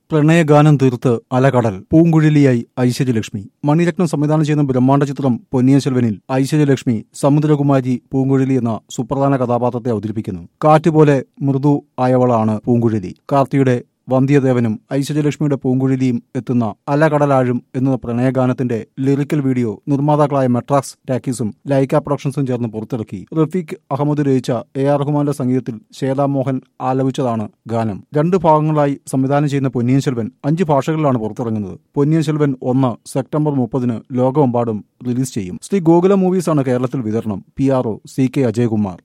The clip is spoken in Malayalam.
പ്രണയഗാനം തീർത്ത് അലകടൽ പൂങ്കുഴലിയായി ഐശ്വര്യലക്ഷ്മി മണിരത്നം സംവിധാനം ചെയ്യുന്ന ബ്രഹ്മാണ്ഡ ചിത്രം പൊന്നിയൻ സെൽവനിൽ ഐശ്വര്യലക്ഷ്മി സമുദ്രകുമാരി പൂങ്കുഴലി എന്ന സുപ്രധാന കഥാപാത്രത്തെ അവതരിപ്പിക്കുന്നു കാറ്റുപോലെ മൃദു ആയവളാണ് പൂങ്കുഴലി കാർത്തിയുടെ വന്ധ്യദേവനും ഐശ്വര്യലക്ഷ്മിയുടെ പൂങ്കുഴലിയും എത്തുന്ന അലകടലാഴും എന്ന പ്രണയഗാനത്തിന്റെ ലിറിക്കൽ വീഡിയോ നിർമ്മാതാക്കളായ മെട്രാക്സ് ടാക്കീസും ലൈക്ക പ്രൊഡക്ഷൻസും ചേർന്ന് പുറത്തിറക്കി റഫീഖ് അഹമ്മദ് രചിച്ച എ ആർ റഹ്മാന്റെ സംഗീതത്തിൽ ശ്വേതാ മോഹൻ ആലപിച്ചതാണ് ഗാനം രണ്ട് ഭാഗങ്ങളായി സംവിധാനം ചെയ്യുന്ന പൊന്നിയൻ സെൽവൻ അഞ്ച് ഭാഷകളിലാണ് പുറത്തിറങ്ങുന്നത് പൊന്നിയൻ സെൽവൻ ഒന്ന് സെപ്റ്റംബർ മുപ്പതിന് ലോകമെമ്പാടും റിലീസ് ചെയ്യും ശ്രീ ഗോകുല മൂവീസാണ് കേരളത്തിൽ വിതരണം P R O C K Ajayakumar